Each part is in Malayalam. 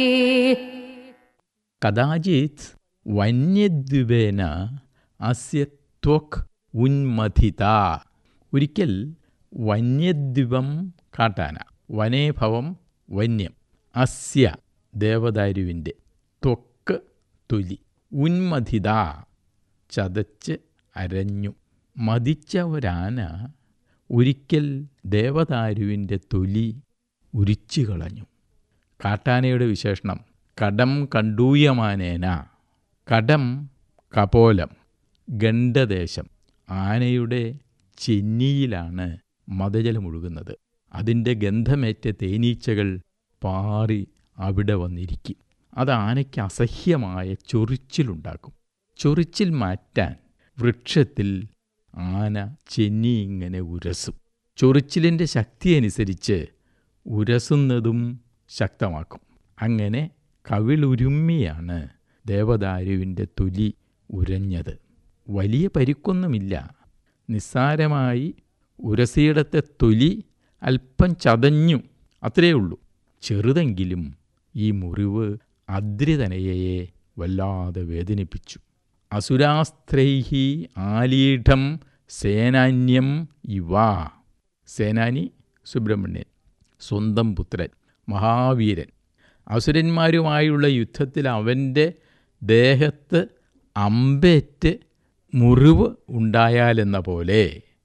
കഥാചിത് വന്യദ്വിപേന അസ്യ ത്വക് ഉന്മഥിത ഒരിക്കൽ വന്യദ്വിപം കാട്ടാന വനേഭവം വന്യം അസ്യ ദേവദാരുവിൻ്റെ ത്വക്ക് തൊലി ഉന്മഥിത ചതച്ച് അരഞ്ഞു മതിച്ച ഒരാന ഒരിക്കൽ ദേവദാരുവിൻ്റെ തൊലി ഉരിച്ചു കളഞ്ഞു കാട്ടാനയുടെ വിശേഷണം കടം കണ്ടൂയമാനേന കടം കപോലം ഗണ്ഡദേശം ആനയുടെ ചെന്നിയിലാണ് മതജലം ഒഴുകുന്നത് അതിൻ്റെ ഗന്ധമേറ്റ തേനീച്ചകൾ പാറി അവിടെ വന്നിരിക്കും അത് ആനയ്ക്ക് അസഹ്യമായ ചൊറിച്ചിലുണ്ടാക്കും ചൊറിച്ചിൽ മാറ്റാൻ വൃക്ഷത്തിൽ ആന ചെന്നി ഇങ്ങനെ ഉരസും ചൊറിച്ചിലിൻ്റെ ശക്തി അനുസരിച്ച് ഉരസുന്നതും ശക്തമാക്കും അങ്ങനെ കവിളുരുമ്മിയാണ് ദേവദാരുവിൻ്റെ തൊലി ഉരഞ്ഞത് വലിയ പരിക്കൊന്നുമില്ല നിസ്സാരമായി ഉരസിയിടത്തെ തൊലി അല്പം ചതഞ്ഞു അത്രയേ ഉള്ളൂ ചെറുതെങ്കിലും ഈ മുറിവ് അദ്രിതനയയെ വല്ലാതെ വേദനിപ്പിച്ചു അസുരാസ്ത്രൈഹി ആലീഢം സേനാന്യം ഇവ സേനാനി സുബ്രഹ്മണ്യൻ സ്വന്തം പുത്രൻ മഹാവീരൻ അസുരന്മാരുമായുള്ള യുദ്ധത്തിൽ അവൻ്റെ ദേഹത്ത് അമ്പേറ്റ് മുറിവ് ഉണ്ടായാലെന്ന പോലെ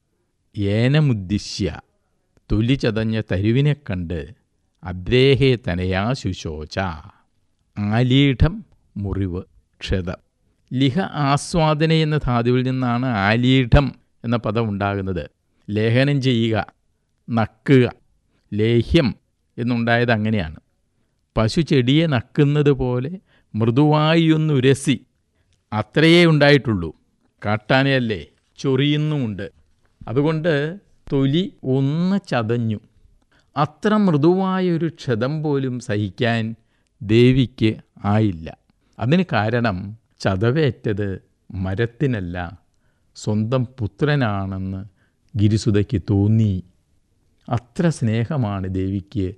ഏനമുദ്ദിശ്യ തൊലി ചതഞ്ഞ തരുവിനെ കണ്ട് അദ്രേഹേ തനയാ ശുശോച ആലീഢം മുറിവ് ക്ഷതം ലിഹ ആസ്വാദന എന്ന ധാതുവിൽ നിന്നാണ് ആലീഢം എന്ന പദം ഉണ്ടാകുന്നത് ലേഖനം ചെയ്യുക നക്കുക ലേഹ്യം എന്നുണ്ടായത് അങ്ങനെയാണ് പശു ചെടിയെ നക്കുന്നത് പോലെ മൃദുവായി ഒന്ന് ഉരസി അത്രയേ ഉണ്ടായിട്ടുള്ളൂ കാട്ടാനയല്ലേ ചൊറിയുന്നുമുണ്ട് അതുകൊണ്ട് തൊലി ഒന്ന് ചതഞ്ഞു അത്ര മൃദുവായൊരു ക്ഷതം പോലും സഹിക്കാൻ ദേവിക്ക് ആയില്ല അതിന് കാരണം ചതവേറ്റത് മരത്തിനല്ല സ്വന്തം പുത്രനാണെന്ന് ഗിരിസുതയ്ക്ക് തോന്നി അത്ര സ്നേഹമാണ് ദേവിക്ക്